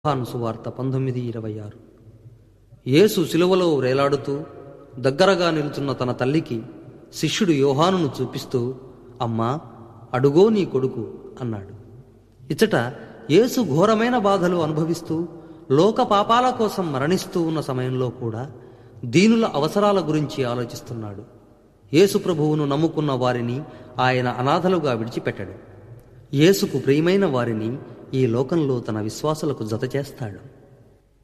యోహాను సువార్త పంతొమ్మిది ఇరవై ఆరు యేసు శిలువలో వేలాడుతూ దగ్గరగా నిలుచున్న తన తల్లికి శిష్యుడు యోహానును చూపిస్తూ అమ్మా అడుగో నీ కొడుకు అన్నాడు ఇచ్చట యేసు ఘోరమైన బాధలు అనుభవిస్తూ లోక పాపాల కోసం మరణిస్తూ ఉన్న సమయంలో కూడా దీనుల అవసరాల గురించి ఆలోచిస్తున్నాడు యేసు ప్రభువును నమ్ముకున్న వారిని ఆయన అనాథలుగా విడిచిపెట్టాడు యేసుకు ప్రియమైన వారిని ఈ లోకంలో తన విశ్వాసులకు జత చేస్తాడు